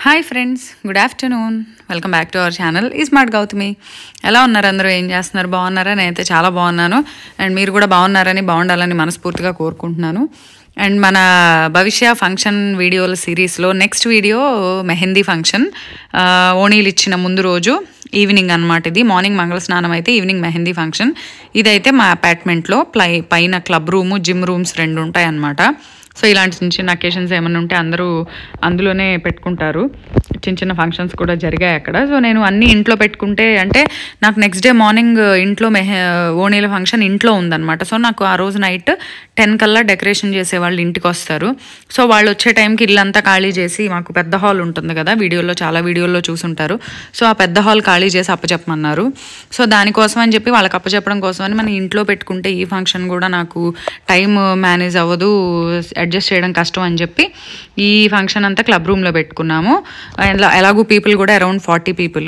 Hi friends good afternoon welcome back to our channel ఈ smart Gowthami ఎలా ఉన్నారు అందరూ ఏం చేస్తున్నారు బాగున్నారా నేనైతే చాలా బాగున్నాను అండ్ మీరు కూడా బాగున్నారని బాగుండాలని మనస్ఫూర్తిగా కోరుకుంటున్నాను అండ్ మన భవిష్య ఫంక్షన్ వీడియోల సిరీస్లో నెక్స్ట్ వీడియో మెహందీ ఫంక్షన్ ఆ, ఓణీలు ఇచ్చిన ముందు రోజు ఈవినింగ్ అనమాట ఇది మార్నింగ్ మంగళ స్నానం అయితే ఈవినింగ్ మెహందీ ఫంక్షన్ ఇదైతే మా అపార్ట్మెంట్లో ప్లై పైన క్లబ్ రూము జిమ్ రూమ్స్ రెండు ఉంటాయి అన్నమాట సో ఇలాంటి చిన్న చిన్న అకేషన్స్ ఏమైనా ఉంటే అందరూ అందులోనే పెట్టుకుంటారు చిన్న చిన్న ఫంక్షన్స్ కూడా జరిగాయి అక్కడ సో నేను అన్నీ ఇంట్లో పెట్టుకుంటే అంటే నాకు నెక్స్ట్ డే మార్నింగ్ ఇంట్లో మెహ ఓణీల ఫంక్షన్ ఇంట్లో ఉందన్నమాట సో నాకు ఆ రోజు నైట్ టెన్ కల్లా డెకరేషన్ చేసే వాళ్ళు ఇంటికి వస్తారు సో వాళ్ళు వచ్చే టైంకి ఇల్లంతా ఖాళీ చేసి మాకు పెద్ద హాల్ ఉంటుంది కదా వీడియోలో చాలా వీడియోల్లో చూసుంటారు సో ఆ పెద్ద హాల్ ఖాళీ చేసి అప్పచెప్పమన్నారు సో దానికోసం అని చెప్పి వాళ్ళకి అప్పచెప్పడం కోసం అని మనం ఇంట్లో పెట్టుకుంటే ఈ ఫంక్షన్ కూడా నాకు టైం మేనేజ్ అవ్వదు అడ్జస్ట్ చేయడం కష్టం అని చెప్పి ఈ ఫంక్షన్ అంతా క్లబ్ రూమ్లో పెట్టుకున్నాము ఎలా- ఎలాగూ పీపుల్ కూడా అరౌండ్ ఫార్టీ పీపుల్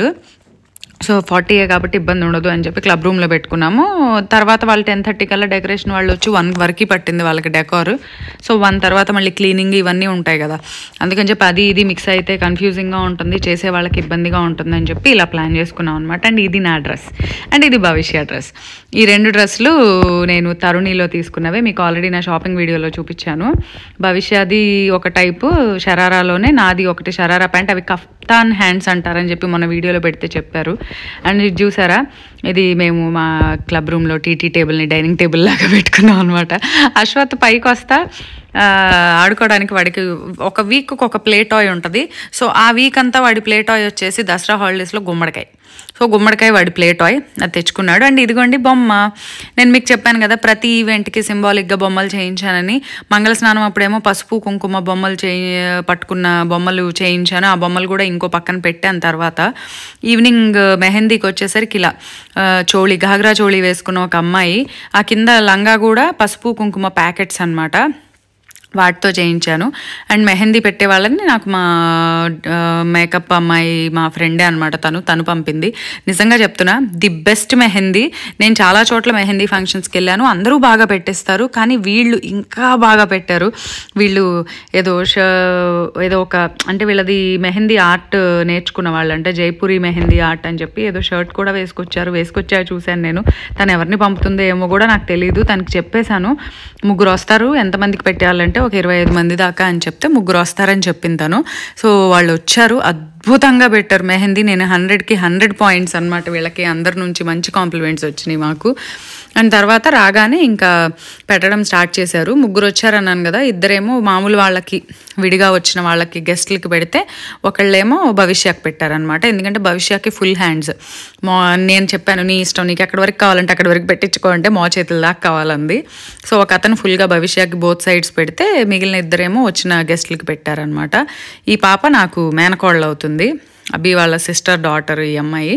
సో ఫార్టీయే కాబట్టి ఇబ్బంది ఉండదు అని చెప్పి క్లబ్ రూమ్లో పెట్టుకున్నాము తర్వాత వాళ్ళు టెన్ థర్టీ కల్లా డెకరేషన్ వాళ్ళు వచ్చి వన్ వరకు పట్టింది వాళ్ళకి డెకార్ సో వన్ తర్వాత మళ్ళీ క్లీనింగ్ ఇవన్నీ ఉంటాయి కదా అందుకని చెప్పి అది ఇది మిక్స్ అయితే కన్ఫ్యూజింగ్గా ఉంటుంది చేసే వాళ్ళకి ఇబ్బందిగా ఉంటుంది అని చెప్పి ఇలా ప్లాన్ చేసుకున్నాం అనమాట అండ్ ఇది నా డ్రెస్ అండ్ ఇది భవిష్య డ్రెస్ ఈ రెండు డ్రెస్సులు నేను తరుణిలో తీసుకున్నవే మీకు ఆల్రెడీ నా షాపింగ్ వీడియోలో చూపించాను భవిష్యది ఒక టైపు షరారాలోనే నాది ఒకటి షరారా ప్యాంట్ అవి కఫ్తాన్ హ్యాండ్స్ అంటారని చెప్పి మన వీడియోలో పెడితే చెప్పారు అండ్ ఇది చూసారా ఇది మేము మా క్లబ్ రూమ్లో టీటీ టేబుల్ని డైనింగ్ టేబుల్ లాగా పెట్టుకున్నాం అనమాట అశ్వత్ పైకి వస్తా ఆ, ఆడుకోవడానికి వాడికి ఒక వీక్ ఒక ప్లే టాయ్ ఉంటుంది సో ఆ వీక్ అంతా వాడి ప్లే టాయ్ వచ్చేసి దసరా హాలిడేస్లో గుమ్మడికాయ సో గుమ్మడికాయ వాడి ప్లే టాయ్ అది తెచ్చుకున్నాడు అండ్ ఇదిగోండి బొమ్మ నేను మీకు చెప్పాను కదా ప్రతి ఈవెంట్కి సింబాలిక్గా బొమ్మలు చేయించానని మంగళ స్నానం అప్పుడేమో పసుపు కుంకుమ బొమ్మలు చేయి పట్టుకున్న బొమ్మలు చేయించాను ఆ బొమ్మలు కూడా ఇంకో పక్కన పెట్టాను తర్వాత ఈవినింగ్ మెహందీకి వచ్చేసరికి ఇలా ఆ, చోళీ ఘాగ్రా చోళీ వేసుకున్న ఒక అమ్మాయి ఆ కింద లంగా కూడా పసుపు కుంకుమ ప్యాకెట్స్ అన్నమాట వాటితో చేయించాను అండ్ మెహందీ పెట్టే వాళ్ళని నాకు మా ఆ, మేకప్ అమ్మాయి మా ఫ్రెండే అనమాట తను తను పంపింది నిజంగా చెప్తున్నా ది బెస్ట్ మెహందీ నేను చాలా చోట్ల మెహందీ ఫంక్షన్స్కి వెళ్ళాను అందరూ బాగా పెట్టేస్తారు కానీ వీళ్ళు ఇంకా బాగా పెట్టారు వీళ్ళు ఏదో ష ఏదో ఒక అంటే వీళ్ళది మెహందీ ఆర్ట్ నేర్చుకున్న వాళ్ళు అంటే జైపూరి మెహందీ ఆర్ట్ అని చెప్పి ఏదో షర్ట్ కూడా వేసుకొచ్చారు వేసుకొచ్చా చూశాను నేను తను ఎవరిని పంపుతుందో ఏమో కూడా నాకు తెలియదు తనకి చెప్పేశాను ముగ్గురు వస్తారు ఎంతమందికి పెట్టాలంటే ఒక ఇరవై ఐదు మంది దాకా అని చెప్తే ముగ్గురు వస్తారని చెప్పింది తను సో వాళ్ళు వచ్చారు అద్భుతంగా పెట్టారు మెహందీ నేను హండ్రెడ్కి హండ్రెడ్ పాయింట్స్ అనమాట వీళ్ళకి అందరి నుంచి మంచి కాంప్లిమెంట్స్ వచ్చినాయి మాకు అండ్ తర్వాత రాగానే ఇంకా పెట్టడం స్టార్ట్ చేశారు ముగ్గురు వచ్చారన్నాను కదా ఇద్దరేమో మామూలు వాళ్ళకి విడిగా వచ్చిన వాళ్ళకి గెస్ట్లకి పెడితే ఒకళ్ళేమో భవిష్యకి పెట్టారనమాట ఎందుకంటే భవిష్యకి ఫుల్ హ్యాండ్స్ మా నేను చెప్పాను నీ ఇష్టం నీకు ఎక్కడి వరకు కావాలంటే అక్కడి వరకు పెట్టించుకో అంటే మో చేతుల దాకా కావాలంది సో ఒక అతను ఫుల్గా భవిష్యకి బోత్ సైడ్స్ పెడితే మిగిలిన ఇద్దరేమో వచ్చిన గెస్ట్లకి పెట్టారనమాట ఈ పాప నాకు మేనకోడలు అవుతుంది అభి వాళ్ళ సిస్టర్ డాటర్ ఈ అమ్మాయి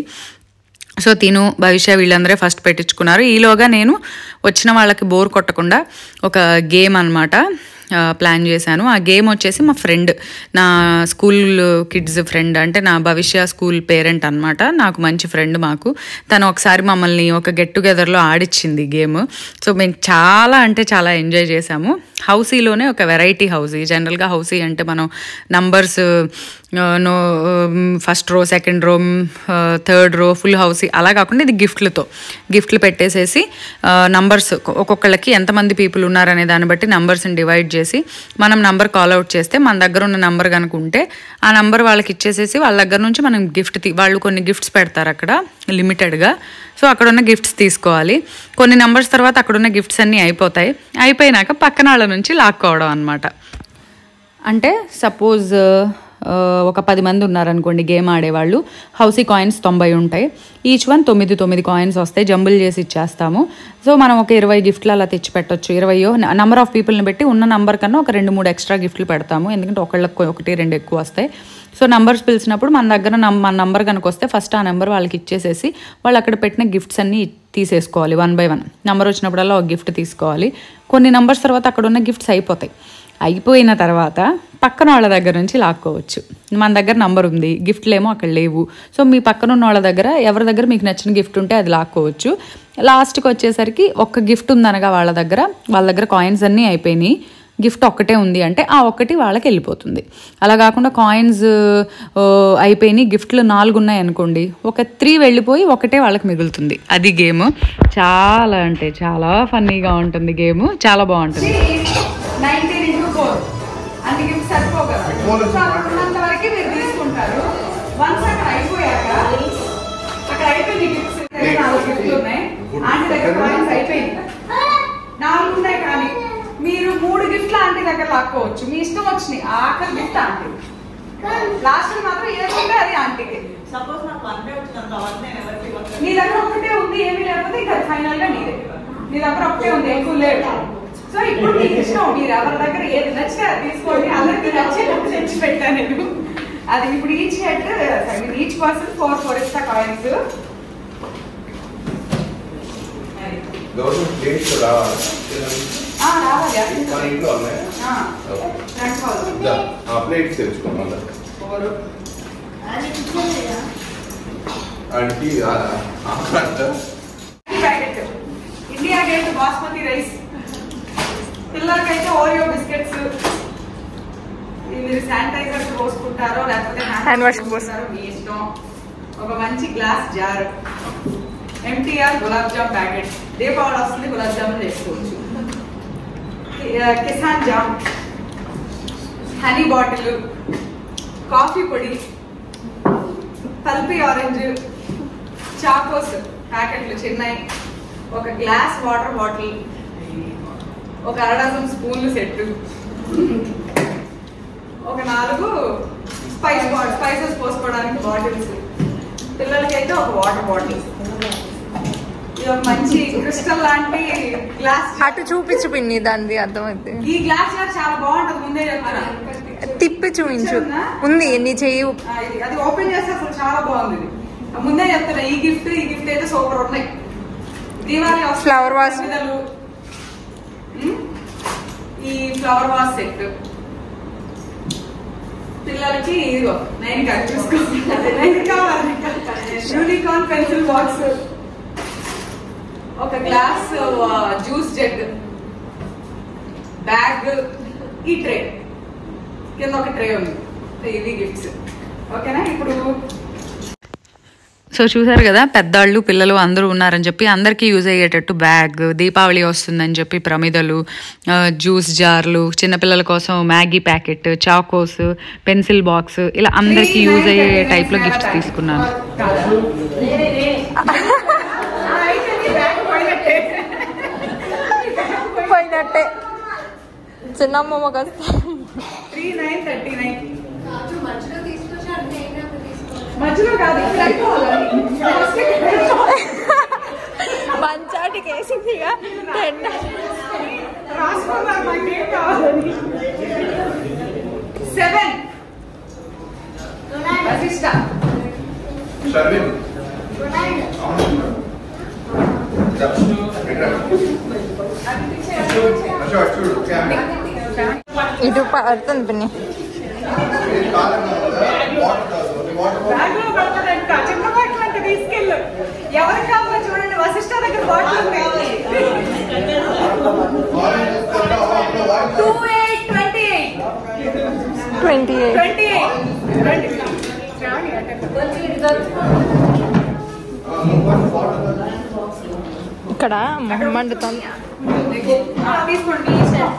సో తిను భవిష్య వీళ్ళందరే ఫస్ట్ పెట్టించుకున్నారు ఈలోగా నేను వచ్చిన వాళ్ళకి బోర్ కొట్టకుండా ఒక గేమ్ అనమాట ప్లాన్ చేశాను ఆ గేమ్ వచ్చేసి మా ఫ్రెండ్ నా స్కూల్ కిడ్స్ ఫ్రెండ్ అంటే నా భవిష్య స్కూల్ పేరెంట్ అనమాట నాకు మంచి ఫ్రెండ్ మాకు తను ఒకసారి మమ్మల్ని ఒక గెట్ టుగెదర్లో ఆడిచ్చింది గేమ్ సో మేము చాలా అంటే చాలా ఎంజాయ్ చేశాము హౌసీలోనే ఒక వెరైటీ హౌసీ జనరల్గా హౌసీ అంటే మనం నంబర్స్ నో first row second row third row full house అలా కాకుండా ఇది గిఫ్ట్లతో గిఫ్ట్లు పెట్టేసేసి నంబర్స్ ఒక్కొక్కళ్ళకి ఎంతమంది పీపుల్ ఉన్నారనే దాన్ని బట్టి నంబర్స్ని డివైడ్ చేసి మనం నంబర్ కాల్ అవుట్ చేస్తే మన దగ్గర ఉన్న నంబర్ కనుక ఉంటే ఆ నంబర్ వాళ్ళకి ఇచ్చేసేసి వాళ్ళ దగ్గర నుంచి మనం గిఫ్ట్ వాళ్ళు కొన్ని గిఫ్ట్స్ పెడతారు అక్కడ లిమిటెడ్గా సో అక్కడ ఉన్న గిఫ్ట్స్ తీసుకోవాలి కొన్ని నంబర్స్ తర్వాత అక్కడ ఉన్న గిఫ్ట్స్ అన్నీ అయిపోతాయి అయిపోయినాక పక్కన వాళ్ళ నుంచి లాక్కోవడం అనమాట అంటే సపోజ్ ఆ, ఒక పది మంది ఉన్నారనుకోండి గేమ్ ఆడేవాళ్ళు హౌసీ కాయిన్స్ తొంభై ఉంటాయి ఈచ్ వన్ తొమ్మిది తొమ్మిది కాయిన్స్ వస్తాయి జంబుల్ చేసి ఇచ్చేస్తాము సో మనం ఒక ఇరవై గిఫ్ట్లు అలా తెచ్చి పెట్టొచ్చు ఇరవయో నంబర్ ఆఫ్ పీపుల్ని బట్టి ఉన్న నంబర్ కన్నా ఒక రెండు మూడు ఎక్స్ట్రా గిఫ్ట్లు పెడతాము ఎందుకంటే ఒకళ్ళకి ఒకటి రెండు ఎక్కువ వస్తాయి సో నంబర్స్ పిలిచినప్పుడు మన దగ్గర నం- మన నంబర్ కనుక వస్తే ఫస్ట్ ఆ నెంబర్ వాళ్ళకి ఇచ్చేసేసి వాళ్ళు అక్కడ పెట్టిన గిఫ్ట్స్ అన్నీ తీసేసుకోవాలి వన్ బై వన్ నెంబర్ వచ్చినప్పుడల్లా ఒక గిఫ్ట్ తీసుకోవాలి కొన్ని నంబర్స్ తర్వాత అక్కడ ఉన్న గిఫ్ట్స్ అయిపోతాయి అయిపోయిన తర్వాత పక్కన వాళ్ళ దగ్గర నుంచి లాక్కోవచ్చు మన దగ్గర నంబర్ ఉంది గిఫ్ట్లు ఏమో అక్కడ లేవు సో మీ పక్కన ఉన్న వాళ్ళ దగ్గర ఎవరి దగ్గర మీకు నచ్చిన గిఫ్ట్ ఉంటే అది లాక్కోవచ్చు లాస్ట్కి వచ్చేసరికి ఒక్క గిఫ్ట్ ఉందనగా వాళ్ళ దగ్గర వాళ్ళ దగ్గర కాయిన్స్ అన్నీ అయిపోయినాయి గిఫ్ట్ ఒక్కటే ఉంది అంటే ఆ ఒక్కటి వాళ్ళకి వెళ్ళిపోతుంది అలా కాకుండా కాయిన్స్ అయిపోయినాయి గిఫ్ట్లు నాలుగు ఉన్నాయి అనుకోండి ఒక త్రీ వెళ్ళిపోయి ఒకటే వాళ్ళకి మిగులుతుంది అది గేమ్ చాలా అంటే చాలా ఫన్నీగా ఉంటుంది గేమ్ చాలా బాగుంటుంది నైన్టీన్ ఇంటూ ఫోర్ అన్ని గిఫ్ట్స్ సరిపోగలరు సో అక్కడ ఉన్నంత వరకు మీరు తీసుకుంటారు వన్స్ అక్కడ అయిపోయాక అక్కడ అయిపోయింది గిఫ్ట్స్ నాలుగు గిఫ్ట్లు ఉన్నాయి ఆంటీ దగ్గర కాయిన్స్ అయిపోయింది నాలుగు ఉన్నాయి కానీ మీరు మూడు గిఫ్ట్లు ఆంటీ దగ్గర లాక్కోవచ్చు మీ ఇష్టం వచ్చినాయి ఆఖరి గిఫ్ట్ ఆంటీ లాస్ట్ మాత్రం ఏదంటే అది ఆంటీకి సపోజ్ నాకు వన్నే వచ్చినంత వన్ నేను ఎవరికి ఇవ్వను. నీ దగ్గర ఒకటే ఉంది ఏమీ లేకపోతే ఇంకా ఫైనల్ గా నీదే నీ దగ్గర ఒకటే ఉంది ఎక్కువ లేదు సో ఇప్పుడు నీకు ఇష్టం మీరు ఎవరి దగ్గర ఏది నచ్చితే అది తీసుకోండి అందరికి నచ్చేటట్టు తెచ్చి పెట్టాను నేను అది ఇప్పుడు each head each person four four ఇస్తా కాయిన్స్ గవర్నమెంట్ ప్లేట్స్ రావాలి రావాలి మన ఇంట్లో ఉన్నాయి ఆ, ఫ్రంట్ హాల్ దా, ఆ ప్లేట్స్ తెచ్చుకో మళ్ళీ ఫోర్ ఆడికి packet India Gate basmati rice పిల్లలకైతే ఓరియో బిస్కెట్స్ మీరు శానిటైజర్ పోసుకుంటారో లేకపోతే హ్యాండ్ వాష్ పోస్తారో మీ ఇష్టం ఒక మంచి glass jar MTR gulab jam packet Deepavali వస్తుంది గులాబ్ జామున్ చేసుకోవచ్చు కి- ఆ, Kissan jam honey bottle coffee పొడి పల్పి ఆరెంజ్ చాకోస్ ప్యాకెట్లు చిన్నవి ఒక గ్లాస్ వాటర్ బాటిల్ ఒక అరడజన్ స్పూన్లు సెట్ ఒక నాలుగు స్పైస్ స్పైసెస్ పోసుకోవడానికి బాటిల్స్ పిల్లలకైతే ఒక వాటర్ బాటిల్ ఇది ఒక మంచి క్రిస్టల్ లాంటి గ్లాస్ అటు చూపించు పిన్ని దాన్ని అర్థమైంది ఈ గ్లాస్ జార్ చాలా బాగుంటది ముందే చెప్తున్నా తిప్పి చూపించు ఉంది నీ చెయ్యి ఆ, ఇది- అది ఓపెన్ చేస్తే అసలు చాలా బాగుంది ఇది. ముందే చెప్తున్నా ఈ గిఫ్ట్ ఈ గిఫ్ట్ అయితే సూపర్ ఉన్నాయి దీవాళి వస్తుంది. Flower vase. పిల్లలు. ఉమ్, ఈ ఫ్లవర్ వాస్ సెట్ పిల్లలకి ఇదిగో నైన్ కట్ చూసుకో నైన్ కావాలి యూనికార్న్ పెన్సిల్ బాక్స్ ఒక గ్లాస్ జ్యూస్ జగ్ బ్యాగ్ ఈ ట్రే కింద ఒక ట్రే ఉంది ఇది గిఫ్ట్స్ ఓకేనా ఇప్పుడు సో చూసారు కదా పెద్దవాళ్ళు పిల్లలు అందరూ ఉన్నారని చెప్పి అందరికీ యూజ్ అయ్యేటట్టు బ్యాగ్ దీపావళి వస్తుందని చెప్పి ప్రమిదలు ఆ, జ్యూస్ జార్లు చిన్నపిల్లల కోసం Maggi packet Chocos pencil box ఇలా అందరికీ యూజ్ అయ్యే టైప్లో గిఫ్ట్స్ తీసుకున్నాను పోయినట్టే చిన్నమ్మ కస్తా త్రీ నైన్ థర్టీ నైన్ మధ్యలో కాదు ఇక్కడ అయిపోవాలి మంచాటికి వేసిందిగా టెన్ రాసుకున్నారు మాకేం కావాలని సెవెన్ వశిష్ట షర్మిన్ అశోక్ చూడు కెమెరా ఇటు పడుతుంది పిన్ని వాటర్ బ్యాగ్ లో పడుతుందంట చిన్న బాటిల్ అంటే తీసుకెళ్ళు ఎవరికి కావాలో చూడండి వశిష్ట దగ్గర బాటిల్ ఉంది two eight twenty eight twenty eight twenty eight ఇక్కడ మొహం మండుతుంది తీసుకోండి మీ ఇష్టం.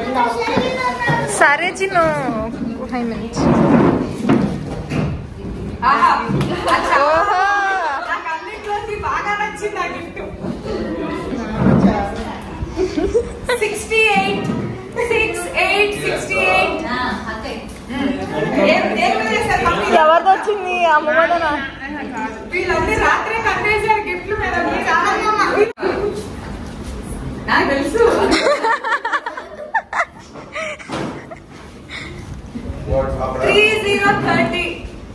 సరే చిన్న ఫైవ్ మినిట్స్ ఆహా, అచ్చా. ఓహో నాకు అన్నిట్లోంచి బాగా నచ్చింది ఆ gift sixty eight six eight sixty eight ఎవరిది వచ్చింది అమ్మమ్మదనా వీళ్ళందరూ రాత్రి కట్టేశారు గిఫ్ట్లు మీద మీరు నాకు తెలుసు త్రీ జీరో థర్టీ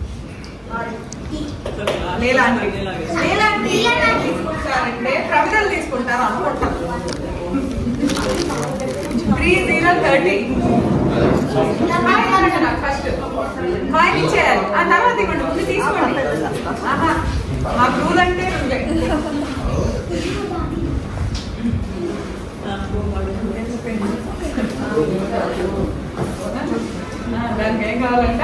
నీలాంటి నీలాంటి తీసుకుంటారంటే ప్రమిదలు తీసుకుంటారు అనుకుంటాను three zero thirty first coin ఇచ్చేయాలి ఆ తర్వాత ఇవ్వండి ముందు తీసుకోండి ఆహా, మాకు రూల్ అంటే రూలే దానికి ఏం కావాలంటే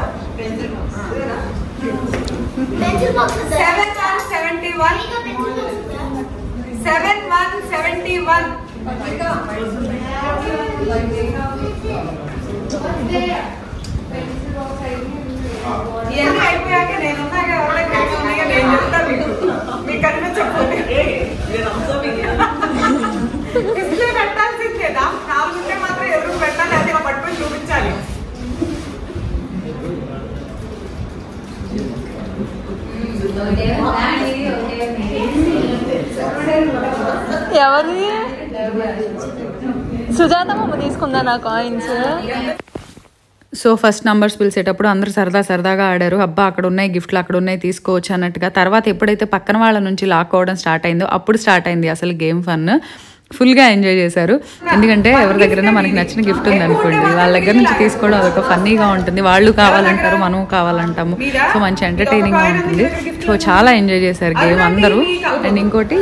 pencil box seven one seventy one seven one seventy one ఇవన్నీ అయిపోయాక నేను ఉన్నాగా ఎవరైనా ఉన్నాగా నేను చెప్తా మీకు మీకు కనిపించకపోతే డిస్ప్లే పెట్టాల్సిందేదా నాలుగు ఉంటే మాత్రం ఎదురు పెట్టాలి అది ఇలా పట్టుకొని చూపించాలి ఎవరిది సుజాతమ్మ తీసుకుందా నా కాయిన్స్ సో ఫస్ట్ నంబర్స్ పిలిచేటప్పుడు అందరూ సరదా సరదాగా ఆడారు అబ్బా అక్కడ ఉన్నాయి గిఫ్ట్లు అక్కడ ఉన్నాయి తీసుకోవచ్చు అన్నట్టుగా తర్వాత ఎప్పుడైతే పక్కన వాళ్ళ నుంచి లాక్కోవడం స్టార్ట్ అయిందో అప్పుడు స్టార్ట్ అయింది అసలు గేమ్ ఫన్ ఫుల్గా ఎంజాయ్ చేశారు ఎందుకంటే ఎవరి దగ్గర మనకి నచ్చిన గిఫ్ట్ ఉంది అనుకోండి వాళ్ళ దగ్గర నుంచి తీసుకోవడం అదొక ఫన్నీగా ఉంటుంది వాళ్ళు కావాలంటారు మనం కావాలంటాము సో మంచి ఎంటర్టైనింగ్గా ఉంటుంది సో చాలా ఎంజాయ్ చేశారు గేమ్ అందరూ అండ్ ఇంకోటి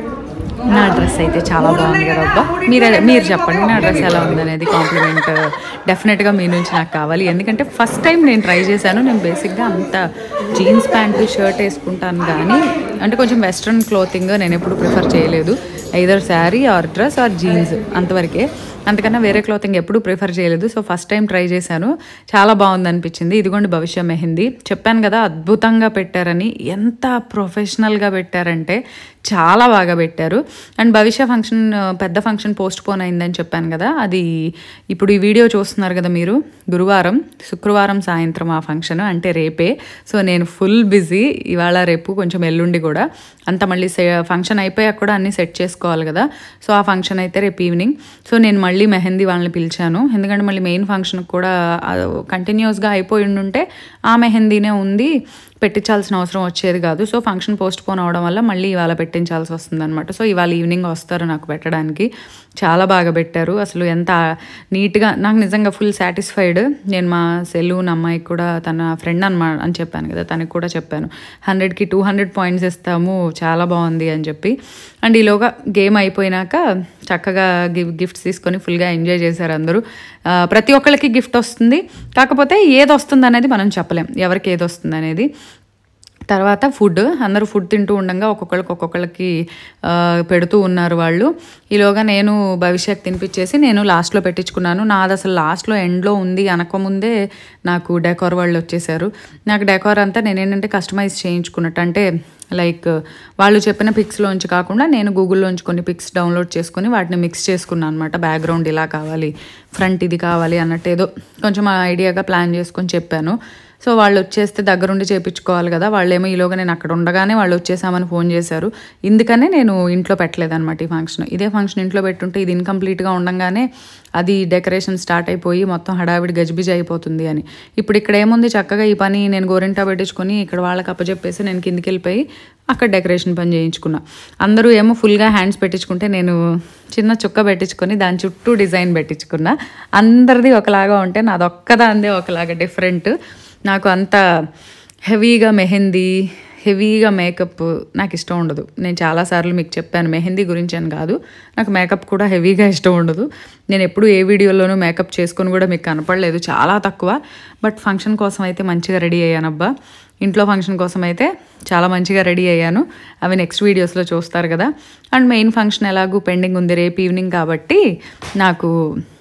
నా డ్రెస్ అయితే చాలా బాగుంది కదా అబ్బా మీరు మీరు చెప్పండి నా డ్రెస్ ఎలా ఉందనేది కాంప్లిమెంట్ డెఫినెట్గా మీ నుంచి నాకు కావాలి ఎందుకంటే ఫస్ట్ టైం నేను ట్రై చేశాను నేను బేసిక్గా అంత జీన్స్ ప్యాంటు షర్ట్ వేసుకుంటాను కానీ అంటే కొంచెం వెస్ట్రన్ క్లోతింగ్ నేను ఎప్పుడు ప్రిఫర్ చేయలేదు either sari or dress or jeans అంతవరకే అంతకన్నా వేరే క్లోతింగ్ ఎప్పుడు ప్రిఫర్ చేయలేదు సో ఫస్ట్ టైం ట్రై చేశాను చాలా బాగుంది అనిపించింది ఇదిగోండి భవిష్య మెహందీ చెప్పాను కదా అద్భుతంగా పెట్టారని ఎంత ప్రొఫెషనల్గా పెట్టారంటే చాలా బాగా పెట్టారు అండ్ భవిష్య ఫంక్షన్ పెద్ద ఫంక్షన్ పోస్ట్ పోన్ అయిందని చెప్పాను కదా అది ఇప్పుడు ఈ వీడియో చూస్తున్నారు కదా మీరు గురువారం శుక్రవారం సాయంత్రం ఆ ఫంక్షన్ అంటే రేపే సో నేను ఫుల్ బిజీ ఇవాళ రేపు కొంచెం ఎల్లుండి కూడా అంత మళ్ళీ ఫంక్షన్ అయిపోయాక కూడా అన్నీ సెట్ చేసుకోవాలి కదా సో ఆ ఫంక్షన్ అయితే రేపు ఈవినింగ్ సో నేను మళ్ళీ మెహందీ వాళ్ళని పిలిచాను ఎందుకంటే మళ్ళీ మెయిన్ ఫంక్షన్కి కూడా కంటిన్యూస్గా అయిపోయి ఉండుంటే ఆ మెహందీనే ఉంది పెట్టించాల్సిన అవసరం వచ్చేది కాదు సో ఫంక్షన్ పోస్ట్ పోన్ అవడం వల్ల మళ్ళీ ఇవాళ పెట్టించాల్సి వస్తుంది అనమాట సో ఇవాళ ఈవినింగ్ వస్తారు నాకు పెట్టడానికి చాలా బాగా పెట్టారు అసలు ఎంత నీట్గా నాకు నిజంగా ఫుల్ సాటిస్ఫైడ్ నేను మా సెలూన్ అమ్మాయికి కూడా తన ఫ్రెండ్ అనమా అని చెప్పాను కదా తనకి కూడా చెప్పాను హండ్రెడ్కి టూ హండ్రెడ్ పాయింట్స్ ఇస్తాము చాలా బాగుంది అని చెప్పి అండ్ ఈలోగా గేమ్ అయిపోయినాక చక్కగా గిఫ్ గిఫ్ట్స్ తీసుకొని ఫుల్గా ఎంజాయ్ చేశారు అందరూ ఆ, ప్రతి ఒక్కళ్ళకి గిఫ్ట్ వస్తుంది కాకపోతే ఏది వస్తుంది అనేది మనం చెప్పలేం ఎవరికి ఏది వస్తుంది అనేది తర్వాత ఫుడ్ అందరూ ఫుడ్ తింటూ ఉండగా ఒక్కొక్కరికి ఒక్కొక్కరికి ఆ, పెడుతూ ఉన్నారు వాళ్ళు ఈలోగా నేను భవిష్యత్ తినిపించేసి నేను లాస్ట్లో పెట్టించుకున్నాను నాది అసలు లాస్ట్లో ఎండ్లో ఉంది అనకముందే నాకు డెకోర్ వాళ్ళు వచ్చేసారు నాకు డెకోర్ అంతా నేను ఏంటంటే కస్టమైజ్ చేయించుకున్నట్టు అంటే లైక్ వాళ్ళు చెప్పిన పిక్స్లోంచి కాకుండా నేను గూగుల్లోంచి కొన్ని పిక్స్ డౌన్లోడ్ చేసుకొని వాటిని మిక్స్ చేసుకున్నాను అనమాట బ్యాక్గ్రౌండ్ ఇలా కావాలి ఫ్రంట్ ఇది కావాలి అన్నట్టు ఏదో కొంచెం ఐడియాగా ప్లాన్ చేసుకొని చెప్పాను సో వాళ్ళు వచ్చేస్తే దగ్గరుండి చేపించుకోవాలి కదా వాళ్ళేమో ఈలోగా నేను అక్కడ ఉండగానే వాళ్ళు వచ్చేసామని ఫోన్ చేశారు ఇందుకనే నేను ఇంట్లో పెట్టలేదన్నమాట ఈ ఫంక్షన్ ఇదే ఫంక్షన్ ఇంట్లో పెట్టుంటే ఇది ఇన్కంప్లీట్గా ఉండగానే అది డెకరేషన్ స్టార్ట్ అయిపోయి మొత్తం హడావిడి గజిబిజి అయిపోతుంది అని ఇప్పుడు ఇక్కడ ఏముంది చక్కగా ఈ పని నేను గోరింటా పెట్టించుకొని ఇక్కడ వాళ్ళకి అప్పచెప్పేసి నేను కిందికి వెళ్ళిపోయి అక్కడ డెకరేషన్ పని చేయించుకున్నా అందరూ ఏమో ఫుల్గా హ్యాండ్స్ పెట్టించుకుంటే నేను చిన్న చుక్క పెట్టించుకొని దాని చుట్టూ డిజైన్ పెట్టించుకున్నా అందరిది ఒకలాగా ఉంటే నాది ఒక్కదాందే ఒకలాగా డిఫరెంట్ నాకు అంత హెవీగా మెహందీ హెవీగా మేకప్ నాకు ఇష్టం ఉండదు నేను చాలాసార్లు మీకు చెప్పాను మెహందీ గురించి అని కాదు నాకు మేకప్ కూడా హెవీగా ఇష్టం ఉండదు నేను ఎప్పుడు ఏ వీడియోలోనూ మేకప్ చేసుకొని కూడా మీకు కనపడలేదు చాలా తక్కువ బట్ ఫంక్షన్ కోసం అయితే మంచిగా రెడీ అయ్యానబ్బా ఇంట్లో ఫంక్షన్ కోసం అయితే చాలా మంచిగా రెడీ అయ్యాను అవి నెక్స్ట్ వీడియోస్లో చూస్తారు కదా అండ్ మెయిన్ ఫంక్షన్ ఎలాగూ పెండింగ్ ఉంది రేపు ఈవినింగ్ కాబట్టి నాకు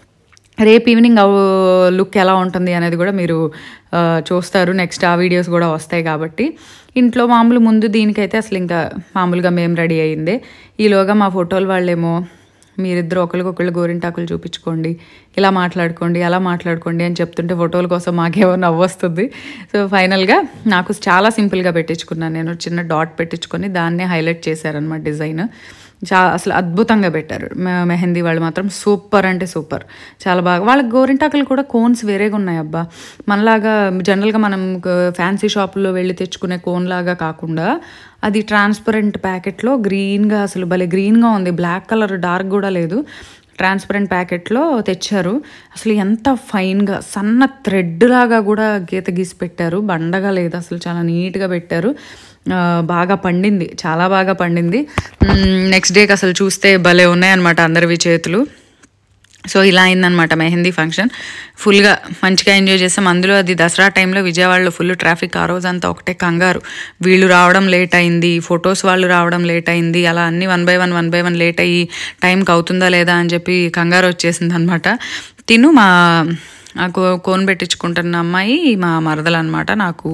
రేపు ఈవినింగ్ లుక్ ఎలా ఉంటుంది అనేది కూడా మీరు ఆ, చూస్తారు నెక్స్ట్ ఆ వీడియోస్ కూడా వస్తాయి కాబట్టి ఇంట్లో మామూలు ముందు దీనికైతే అసలు ఇంకా మామూలుగా మేము రెడీ అయ్యిందే ఈలోగా మా ఫోటోలు వాళ్ళేమో మీరిద్దరు ఒకరికొకళ్ళు గోరింటాకులు చూపించుకోండి ఇలా మాట్లాడుకోండి అలా మాట్లాడుకోండి అని చెప్తుంటే ఫోటోల కోసం మాకేమో నవ్వు వస్తుంది సో ఫైనల్గా నాకు చాలా సింపుల్గా పెట్టించుకున్నాను నేను చిన్న డాట్ పెట్టించుకొని దాన్నే హైలైట్ చేశారనమాట డిజైన్ చా అసలు అద్భుతంగా పెట్టారు మె- మెహందీ వాళ్ళు మాత్రం సూపర్ అంటే సూపర్ చాలా బాగా వాళ్ళ గోరింటాకులు కూడా కోన్స్ వేరేగా ఉన్నాయి అబ్బా మనలాగా జనరల్గా మనం ఫ్యాన్సీ షాపుల్లో వెళ్ళి తెచ్చుకునే కోన్ లాగా కాకుండా అది ట్రాన్స్పరెంట్ ప్యాకెట్లో గ్రీన్గా అసలు భలే గ్రీన్గా ఉంది బ్లాక్ కలర్ డార్క్ కూడా లేదు ట్రాన్స్పరెంట్ ప్యాకెట్లో తెచ్చారు అసలు ఎంత ఫైన్గా సన్న థ్రెడ్ లాగా కూడా గీత గీసి పెట్టారు బండగా లేదు అసలు చాలా నీట్గా పెట్టారు ఆ, బాగా పండింది చాలా బాగా పండింది నెక్స్ట్ డేకి అసలు చూస్తే భలే ఉన్నాయన్నమాట అందరివి చేతులు సో ఇలా అయిందనమాట మెహందీ ఫంక్షన్ ఫుల్గా మంచిగా ఎంజాయ్ చేసాం అందులో అది దసరా టైంలో విజయవాడలో ఫుల్ ట్రాఫిక్ ఆ రోజంతా ఒకటే కంగారు వీళ్ళు రావడం లేట్ అయింది ఫొటోస్ వాళ్ళు రావడం లేట్ అయింది అలా అన్ని one by one one by one late అయ్యి టైంకి అవుతుందా లేదా అని చెప్పి కంగారు వచ్చేసింది అనమాట తిను మా నాకు కోన్ పెట్టించుకుంటున్న అమ్మాయి మా మరదలు అనమాట నాకు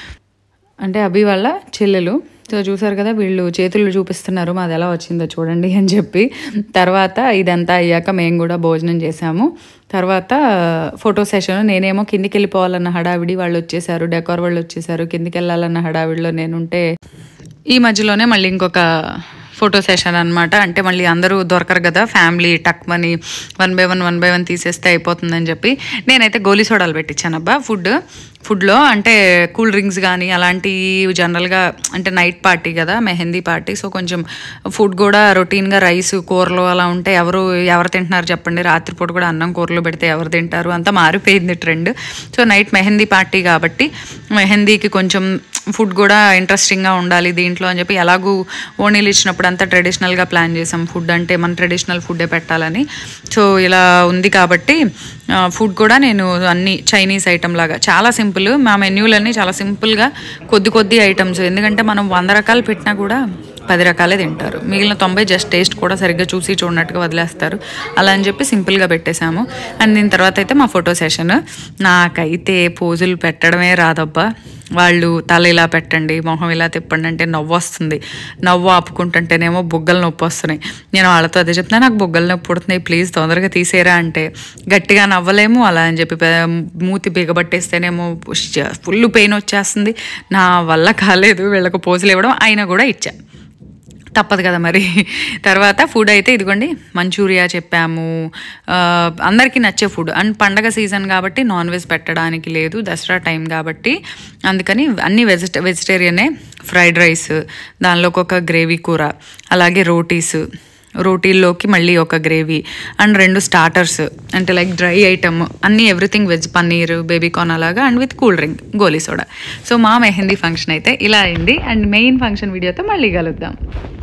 అంటే అభి వాళ్ళ చెల్లెలు సో చూసారు కదా వీళ్ళు చేతులు చూపిస్తున్నారు మాది ఎలా వచ్చిందో చూడండి అని చెప్పి తర్వాత ఇదంతా అయ్యాక మేము కూడా భోజనం చేసాము తర్వాత ఫోటో సెషన్ నేనేమో కిందికి వెళ్ళిపోవాలన్న హడావిడి వాళ్ళు వచ్చేసారు డెకోర్ వాళ్ళు వచ్చేసారు కిందికి వెళ్ళాలన్న హడావిడిలో నేనుంటే ఈ మధ్యలోనే మళ్ళీ ఇంకొక ఫోటో సెషన్ అనమాట అంటే మళ్ళీ అందరూ దొరకరు కదా ఫ్యామిలీ టక్ money one by one one by one తీసేస్తే అయిపోతుందని చెప్పి నేనైతే గోలీ సోడాలు పెట్టించాను అబ్బా ఫుడ్ ఫుడ్లో అంటే కూల్ డ్రింక్స్ కానీ అలాంటివి జనరల్గా అంటే నైట్ పార్టీ కదా మెహందీ పార్టీ సో కొంచెం ఫుడ్ కూడా రొటీన్గా రైస్ కూరలు అలా ఉంటే ఎవరు ఎవరు తింటున్నారు చెప్పండి రాత్రిపూట కూడా అన్నం కూరలు పెడితే ఎవరు తింటారు అంతా మారిపోయింది trend so night mehndi party కాబట్టి మెహందీకి కొంచెం ఫుడ్ కూడా ఇంట్రెస్టింగ్గా ఉండాలి దీంట్లో అని చెప్పి ఎలాగూ ఓణీలు ఇచ్చినప్పుడు అంతా ట్రెడిషనల్గా ప్లాన్ చేసాం ఫుడ్ అంటే మన ట్రెడిషనల్ ఫుడ్డే పెట్టాలని సో ఇలా ఉంది కాబట్టి ఫుడ్ కూడా నేను అన్ని చైనీస్ ఐటమ్ లాగా చాలా సింపుల్ మా మెన్యూలన్నీ చాలా సింపుల్గా కొద్ది కొద్ది ఐటమ్స్ ఎందుకంటే మనం వంద రకాలు పెట్టినా కూడా పది రకాలే తింటారు మిగిలిన తొంభై జస్ట్ టేస్ట్ కూడా సరిగ్గా చూసి చూడనట్టుగా వదిలేస్తారు అలా అని చెప్పి సింపుల్గా పెట్టేశాము అండ్ దీని తర్వాత అయితే మా ఫోటో సెషన్ నాకైతే పోజులు పెట్టడమే రాదబ్బా వాళ్ళు తల ఇలా పెట్టండి మొహం ఇలా తిప్పండి అంటే నవ్వు వస్తుంది నవ్వు ఆపుకుంటుంటేనేమో బుగ్గలు నొప్పి వస్తున్నాయి నేను వాళ్ళతో అదే చెప్తున్నా నాకు బుగ్గలు నొప్పి పుడుతున్నాయి ప్లీజ్ తొందరగా తీసేరా అంటే గట్టిగా నవ్వలేము అలా అని చెప్పి పె- మూతి బిగబట్టేస్తేనేమో ఫుల్ పెయిన్ వచ్చేస్తుంది నా వల్ల కాలేదు వీళ్ళకి పోజులు ఇవ్వడం అయినా కూడా ఇచ్చా తప్పదు కదా మరి తర్వాత ఫుడ్ అయితే ఇదిగోండి మంచూరియా చెప్పాము ఆ, అందరికీ నచ్చే ఫుడ్ అండ్ పండగ సీజన్ కాబట్టి నాన్ వెజ్ పెట్టడానికి లేదు దసరా టైం కాబట్టి అందుకని అన్ని వెజిట వెజిటేరియనే ఫ్రైడ్ రైస్ దానిలోకి ఒక గ్రేవీ కూర అలాగే రోటీస్ రోటీల్లోకి మళ్ళీ ఒక గ్రేవీ అండ్ రెండు స్టార్టర్స్ అంటే లైక్ డ్రై ఐటమ్ అన్నీ ఎవ్రీథింగ్ వెజ్ పన్నీర్ బేబీకార్న్ అలాగా and with cool drink goli soda so మా మెహందీ ఫంక్షన్ అయితే ఇలా అయింది అండ్ మెయిన్ ఫంక్షన్ వీడియోతో మళ్ళీ కలుద్దాం